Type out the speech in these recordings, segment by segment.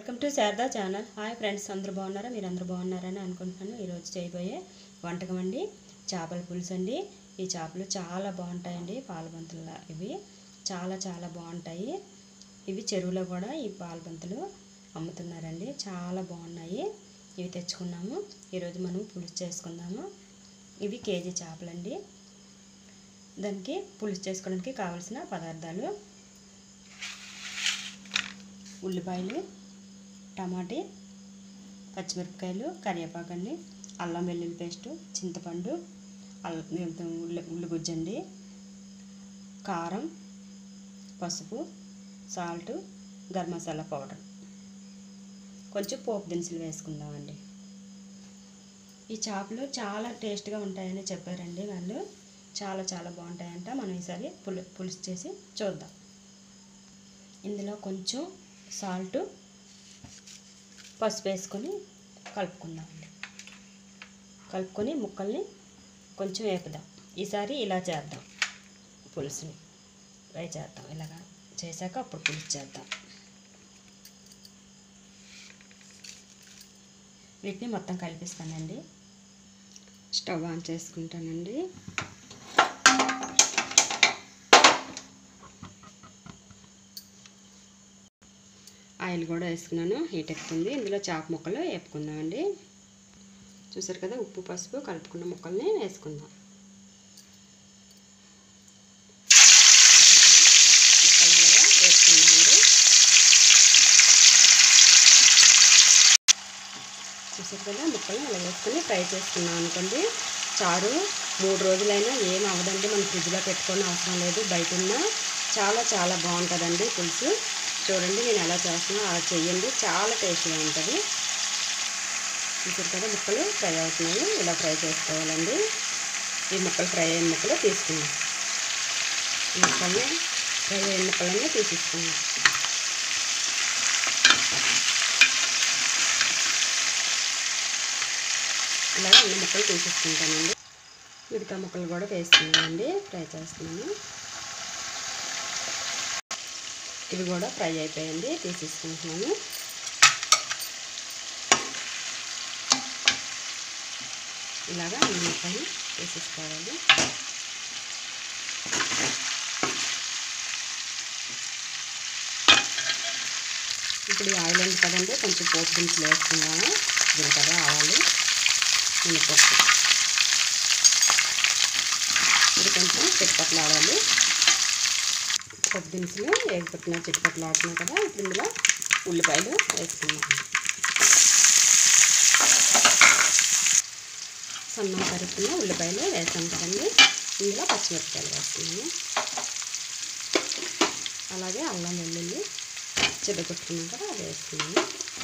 Welcome to Sharada channel hi friends అందరూ బాగున్నారా మీరు అందరూ బాగున్నారని అనుకుంటున్నాను ఈరోజు చేయబోయే వంటకం అండి చేపల పులుసు అండి ఈ చేపలు చాలా బాగుంటాయండి పాలబంతుల ఇవి చాలా చాలా బాగుంటాయి ఇవి చెరువులో కూడా ఈ పాలబంతులు అమ్ముతున్నారండి చాలా బాగున్నాయి ఇవి తెచ్చుకున్నాము ఈరోజు మనం పులుసు చేసుకుందాము ఇవి కేజీ చేపలండి దానికి పులుసు చేసుకోవడానికి కావలసిన పదార్థాలు ఉల్లిపాయలు టమాటీ పచ్చిమిరపకాయలు కరివేపాకు అండి అల్లం వెల్లుల్లి పేస్టు చింతపండు అల్ల ఉల్లి ఉల్లిగుజ్జండి కారం పసుపు సాల్ట్ గరం మసాలా పౌడర్ కొంచెం పోపు దినుసులు వేసుకుందామండి ఈ చేపలు చాలా టేస్ట్గా ఉంటాయని చెప్పారండి వాళ్ళు చాలా చాలా బాగుంటాయంట మనం ఈసారి పులు పులుసు చేసి చూద్దాం ఇందులో కొంచెం సాల్ట్ పసుపు వేసుకొని కలుపుకుందామండి కలుపుకొని ముక్కల్ని కొంచెం వేపుదాం ఈసారి ఇలా చేద్దాం పులుసుని ఫ్రై చేద్దాం ఇలాగా చేశాక అప్పుడు పులుసు చేద్దాం వీటిని మొత్తం కలిపిస్తానండి స్టవ్ ఆన్ చేసుకుంటానండి ఆయిల్ కూడా వేసుకున్నాను హీట్ ఎక్కుతుంది ఇందులో చాప ముక్కలు వేపుకుందామండి చూసారు కదా ఉప్పు పసుపు కలుపుకున్న ముక్కల్ని వేసుకుందాం ముక్కలుగా వేసుకుందామండి చూసారు కదా ముక్కల్ని ఇలా వేసుకొని ఫ్రై చేసుకున్నాం అనుకోండి చారు మూడు రోజులైనా ఏం అవ్వదండి మనం ఫ్రిడ్జ్లో పెట్టుకొని అవసరం లేదు బయట ఉన్నా చాలా చాలా బాగుంటుందండి పులుసు చూడండి నేను ఎలా చేస్తున్నా అలా చేయండి చాలా టేస్టీగా ఉంటుంది చూసారు కదా ముక్కలు ఫ్రై అవుతున్నాయి ఇలా ఫ్రై చేసుకోవాలండి ఈ ముక్కలు ఫ్రై అయిన ముక్కలు తీసుకుందాం ఈ ముక్కల్ని ఫ్రై అయిన ముక్కలన్నీ తీసేసుకుందాం ఇలా అన్ని ముక్కలు తీసేసుకుంటానండి మిగతా ముక్కలు కూడా వేసుకున్నానండి ఫ్రై చేస్తున్నాను ఇవి కూడా ఫ్రై అయిపోయింది తీసేసుకుంటున్నాను ఇలాగా అన్ని ముక్కలు తీసేసుకోవాలి ఇప్పుడు ఈ ఆయిల్ ఉంది కదండి కొంచెం పోపు దినుసులు వేసుకుందాము జీలకర్ర ఆవాలు మినపప్పు ఇది కొంచెం చిట్పట్లు ఆడాలి పప్పు దినుసులు వేగిపెట్టిన చిట్పట్లు ఆడుతున్నాయి కదా ఇప్పుడు ఇందులో ఉల్లిపాయలు వేసుకున్నాం సన్నం తరుపున ఉల్లిపాయలు వేసాం కదండి ఇందులో పచ్చిమిరపకాయలు వేస్తున్నాము అలాగే అల్లం వెల్లుల్లి చెదగొట్టుకున్నాం కదా అది వేస్తున్నాము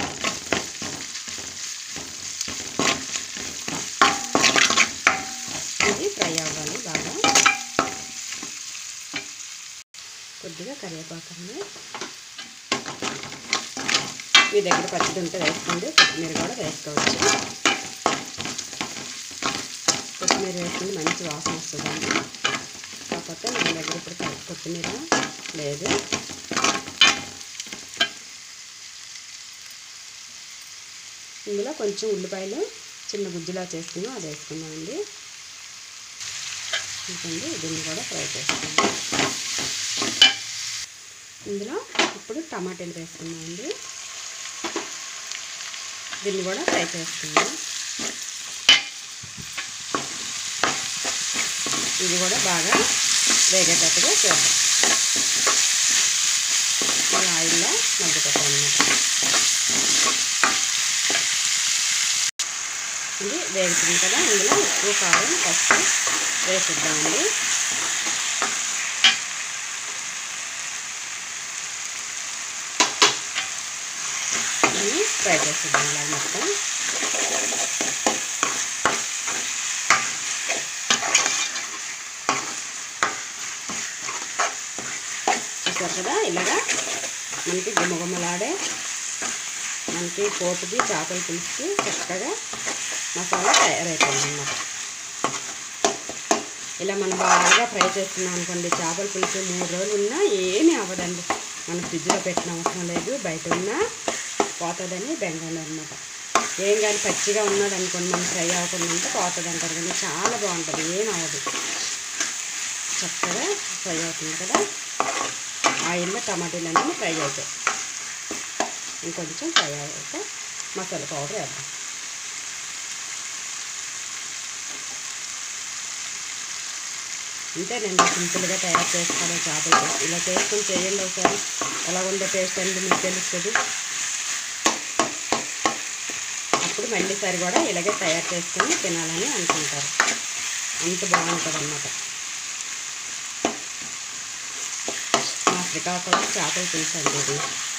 ఇది ఫ్రై అవ్వాలి బాగా కొద్దిగా కరివేపాకండి మీ దగ్గర పచ్చిది ఉంటే వేసుకోండి కొత్తిమీర కూడా వేసుకోవచ్చు కొత్తిమీర వేసుకుంటే మంచి వాసన వస్తుందండి కాకపోతే మన దగ్గర ఇప్పుడు కొత్తిమీర లేదు ఇందులో కొంచెం ఉల్లిపాయలు చిన్న గుజ్జులా చేసుకున్నాం అది వేసుకుందామండి చూడండి దీన్ని కూడా ఫ్రై చేసుకుందాం ఇందులో ఇప్పుడు టమాటాలు వేసుకుందామండి దీన్ని కూడా ఫ్రై చేసుకుందాం ఇది కూడా బాగా వేగేటట్టుగా చేద్దాం ఈ ఆయిల్లో మగ్గుతాం అన్నమాట ఇది వేగుతుంది కదా ఇందులో ఉప్పు కారం పసుపు వేసిద్దామండి దీన్ని ఫ్రై చేసిద్దాం ఇలా మొత్తం చూసారు కదా ఇలాగా మనకి గుమ్మగుమ్మలాడే మనకి పోపుకి చేపల పులుసుకి చక్కగా మసాలా తయారైపోయింది అన్నమాట ఇలా మనం బాగా ఫ్రై చేసుకున్నాం అనుకోండి చేపల పులుసు మూడు రోజులు ఉన్నా ఏమీ అవ్వదండి మనం ఫ్రిడ్జ్లో పెట్టిన అవసరం లేదు బయట ఉన్నా పోతుందని బెంగాల్ అనమాట ఏం కానీ పచ్చిగా ఉన్నది అనుకోండి మనం ఫ్రై అవ్వకుండా ఉంటే పోతుంది అంటారు కానీ చాలా బాగుంటుంది ఏం అవ్వదు చక్కగా ఫ్రై అవుతుంది కదా ఆయిల్లో టమాటీలు అన్నీ ఫ్రై అవుతాయి ఇంకొంచెం ఫ్రై అయ్యాక మసాలా పౌడర్ వేద్దాం అంతేనండి సింపుల్గా తయారు చేసుకోవడం చేపల పులుసు ఇలా చేసుకుని చేయండి ఒకసారి ఎలా ఉందో టేస్ట్ అనేది మీకు తెలుస్తుంది అప్పుడు మళ్ళీసారి కూడా ఇలాగే తయారు చేసుకొని తినాలని అనుకుంటారు అంత బాగుంటుంది అన్నమాట మా శ్రీకాకుళం చేపల పులుసు అండి ఇది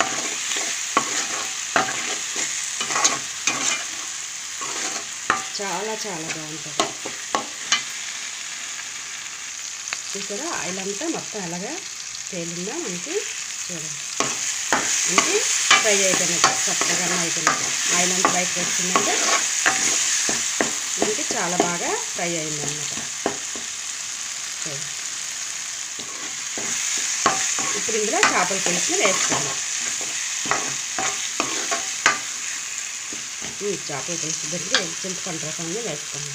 చాలా చాలా బాగుంటుంది చూసారా ఆయిల్ అంతా మొత్తం అలాగా తేలిందా మనకి చూడండి అంటే ఫ్రై అయిపోయినట్టు చక్కగా అయిపోయినట్టు ఆయిల్ అంతా బయటకు వచ్చిందంటే మనకి చాలా బాగా ఫ్రై అయిందన్నమాట చూడండి. ఇప్పుడు ఇందులో చేపల పులుసుని వేసుకోవాలి ఈ చేపల పులుసు దగ్గర చింతపండు రసాన్ని వేసుకున్నాం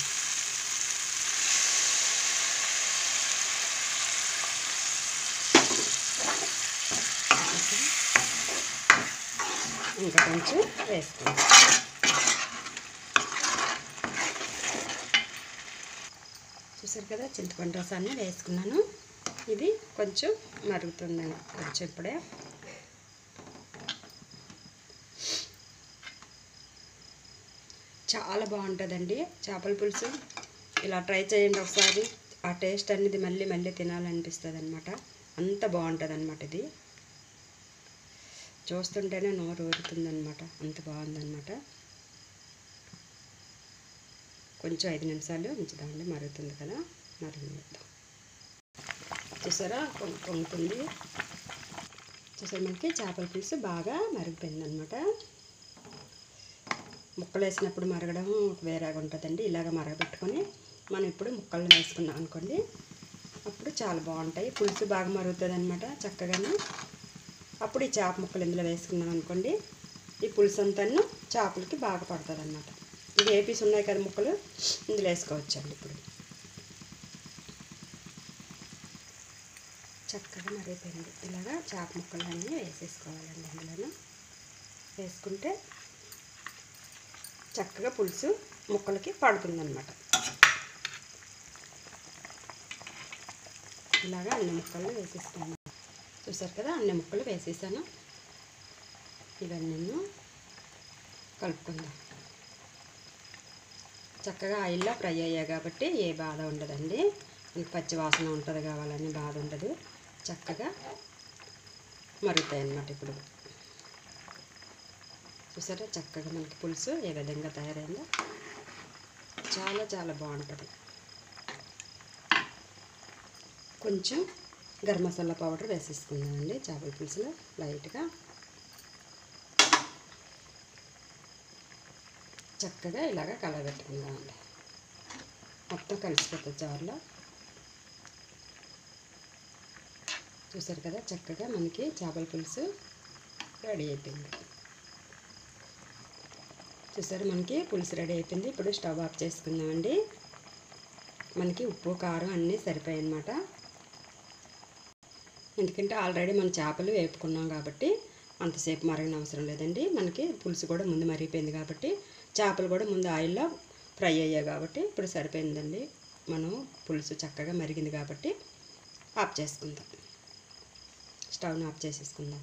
ఇంకా కొంచెం వేసుకుందాం చూసారు కదా చింతపండు రసాన్ని వేసుకున్నాను ఇది కొంచెం మరుగుతుందండి కొంచెం ఇప్పుడే చాలా బాగుంటుందండి చేపల పులుసు ఇలా ట్రై చేయండి ఒకసారి ఆ టేస్ట్ అనేది మళ్ళీ మళ్ళీ తినాలనిపిస్తుంది అనమాట అంత బాగుంటుంది అనమాట ఇది చూస్తుంటేనే నోరు ఊరుతుందనమాట అంత బాగుందన్నమాట కొంచెం ఐదు నిమిషాలు ఉంచుదామండి మరుగుతుంది కదా మరుగునిద్దాం చూసారా పొంగు పొంగుతుంది చూసారా మనకి చేపల పులుసు బాగా మరిగిపోయిందనమాట ముక్కలు వేసినప్పుడు మరగడం వేరేగా ఉంటుందండి ఇలాగ మరగబెట్టుకొని మనం ఇప్పుడు ముక్కలు వేసుకున్నాం అనుకోండి అప్పుడు చాలా బాగుంటాయి పులుసు బాగా మరుగుతుంది అనమాట చక్కగాను అప్పుడు ఈ చేప ముక్కలు ఇందులో వేసుకున్నాం అనుకోండి ఈ పులుసు అంతాను చేపలకి బాగా పడుతుంది అనమాట ఇవి ఏ పీస్ ఉన్నాయి కదా ముక్కలు ఇందులో వేసుకోవచ్చండి ఇప్పుడు చక్కగా మరిగిపోయింది ఇలాగా చేప ముక్కలు అన్నీ వేసేసుకోవాలండి అందులోను వేసుకుంటే చక్కగా పులుసు ముక్కలకి పడుతుందన్నమాట ఇలాగా అన్ని ముక్కలు వేసేస్తాను చూసారు కదా అన్ని ముక్కలు వేసేసాను ఇవన్నీ కలుపుకుందాం చక్కగా ఆయిల్లో ఫ్రై అయ్యాయి కాబట్టి ఏ బాధ ఉండదండి మనకి పచ్చి వాసన ఉంటుంది కావాలని బాధ ఉండదు చక్కగా మరుగుతాయి అన్నమాట ఇప్పుడు చూసారా చక్కగా మనకి పులుసు ఏ విధంగా తయారైందో చాలా చాలా బాగుంటుంది కొంచెం గరం మసాలా పౌడర్ వేసేసుకుందామండి చేపల పులుసులో లైట్గా చక్కగా ఇలాగ కలబెట్టుకుందామండి మొత్తం కలిసిపోతుంది చారులో చూసారు కదా చక్కగా మనకి చేపల పులుసు రెడీ అయిపోయింది చూసారు మనకి పులుసు రెడీ అయిపోయింది ఇప్పుడు స్టవ్ ఆఫ్ చేసుకుందామండి మనకి ఉప్పు కారం అన్నీ సరిపోయాయి అన్నమాట ఎందుకంటే ఆల్రెడీ మన చేపలు వేపుకున్నాం కాబట్టి అంతసేపు మరగని అవసరం లేదండి మనకి పులుసు కూడా ముందు మరిగిపోయింది కాబట్టి చేపలు కూడా ముందు ఆయిల్లో ఫ్రై అయ్యాయి కాబట్టి ఇప్పుడు సరిపోయిందండి మనం పులుసు చక్కగా మరిగింది కాబట్టి ఆఫ్ చేసుకుందాం స్టవ్ని ఆఫ్ చేసేసుకుందాం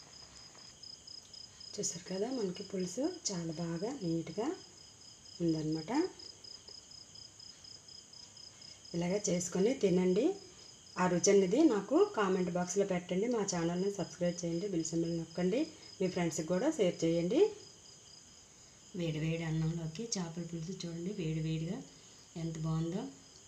చూసారు కదా మనకి పులుసు చాలా బాగా నీట్గా ఉందన్నమాట ఇలాగ చేసుకొని తినండి ఆ రుచి అనేది నాకు కామెంట్ బాక్స్లో పెట్టండి మా ఛానల్ని సబ్స్క్రైబ్ చేయండి బిల్ సింబల్ నొక్కండి మీ ఫ్రెండ్స్కి కూడా షేర్ చేయండి వేడి వేడి అన్నంలోకి చేపల పులుసు చూడండి వేడి వేడిగా ఎంత బాగుందో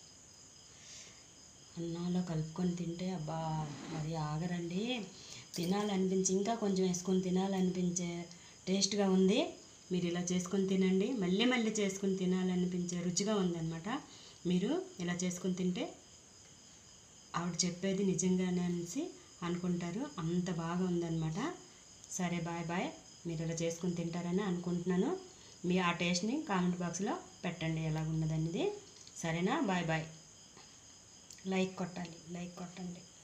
అన్నంలో కలుపుకొని తింటే అబ్బా మరి ఆగరండి తినాలనిపించి ఇంకా కొంచెం వేసుకొని తినాలనిపించే టేస్ట్గా ఉంది మీరు ఇలా చేసుకొని తినండి మళ్ళీ మళ్ళీ చేసుకొని తినాలనిపించే రుచిగా ఉందన్నమాట మీరు ఇలా చేసుకొని తింటే ఆవిడ చెప్పేది నిజంగానే అనేసి అనుకుంటారు అంత బాగా ఉందన్నమాట సరే బాయ్ బాయ్ మీరు ఇలా చేసుకుని తింటారని అనుకుంటున్నాను మీ ఆ టేస్ట్ని కామెంట్ బాక్స్లో పెట్టండి ఎలాగున్నదనేది సరేనా బాయ్ బాయ్ లైక్ కొట్టాలి లైక్ కొట్టండి